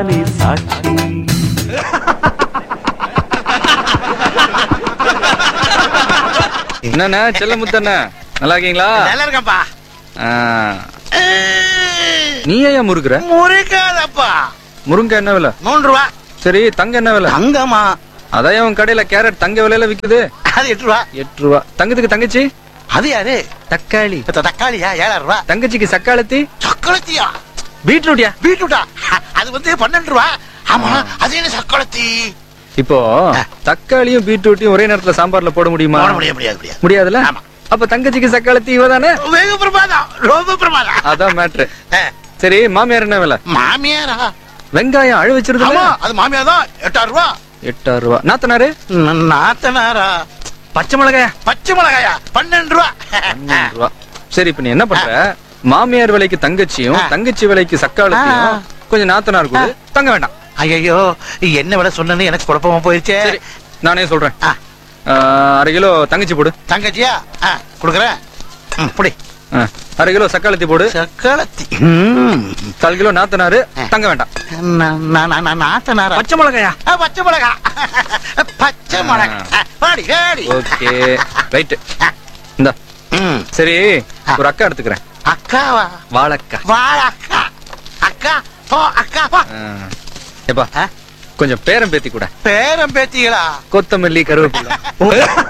நீ சாட்சி என்னண்ணா செல்ல முத்தண்ணா நல்லா இருக்கீங்களா நல்லா இருக்கப்பா ஆ, நீ ஏன் முறுக்குற முறிக்காதப்பா முருங்கை என்ன விலை மூன்று ரூபா சரி தங்க என்ன விலை தங்கம்மா அதான் உன் கடையில கேரட் தங்க விலையில விக்குது அது எட்டு ரூபா எட்டு ரூபா தங்கத்துக்கு தங்கச்சி அது யாரு தக்காளி இப்ப தக்காளியா ஏழாயிரம் ரூபா தங்கச்சிக்கு சக்காளத்தி சக்கரத்தியா பீட்ரூட்டியா பீட்ரூட்டா அது வந்து பன்னெண்டு ரூபா ஆமா அது என்ன சக்கரத்தி இப்போ தக்காளியும் பீட்ரூட்டையும் ஒரே நேரத்துல சாம்பார்ல போட முடியுமா போட முடியாது முடியாது முடியாது முடியாதுல்ல ஆமா. அப்ப தங்கச்சிக்கு சக்காளத்தி இவதானே வெகு பிரமாதம் ரொம்ப பிரமாதம் அதான் மேட்ரு ஆ, சரி மாமியார் என்ன விலை மாமியாரா வெங்காயம் அழு ஆமா வச்சிருந்தா அது மாமியார் தான் எட்டாயிரம் ரூபா எட்டாயிரம் ரூபா நாத்தனாரு ந- நாத்தனாரா பச்சை மிளகாயா பச்சை மிளகாயா பன்னெண்டு ரூபா பன்னெண்டு ரூபா சரி இப்ப நீ என்ன பண்ற மாமியார் விலைக்கு தங்கச்சியும் ஆ. தங்கச்சி விலைக்கு சக்காளத்தையும் ஆ. கொஞ்சம் நாத்தனார் கூட தங்க வேண்டாம் ஐயோ என்ன விட சொன்னு எனக்கு குழப்பமா போயிருச்சே சரி நானே சொல்றேன் ஆ, ஆ, அரை கிலோ தங்கச்சி போடு தங்கச்சியா ஆ, குடுக்குறேன் ம், புடி ஆ, அரை கிலோ சக்காளத்தி போடு சக்களத்தி ம். கால் கிலோ நாத்தனாரு ஆ. தங்க வேண்டாம் நா- நா- நா- நா- நாத்தனாரா பச்சை மிளகாயா ஆ, பச்சை மிளகா பச்சை மிளகா ஆ, வாடி வாடி ஓகே ரைட் இந்த ம். சரி ஆ. ஒரு அக்கா எடுத்துக்கிறேன் அக்காவா வாழக்கா வாழ அக்கா அக்கா போ அக்கா போ ஆ. எப்பா ஆ? கொஞ்சம் பேரம் பேத்தி கூட பேரம் பேத்திகளா கொத்தமல்லி கருவேப்பிலை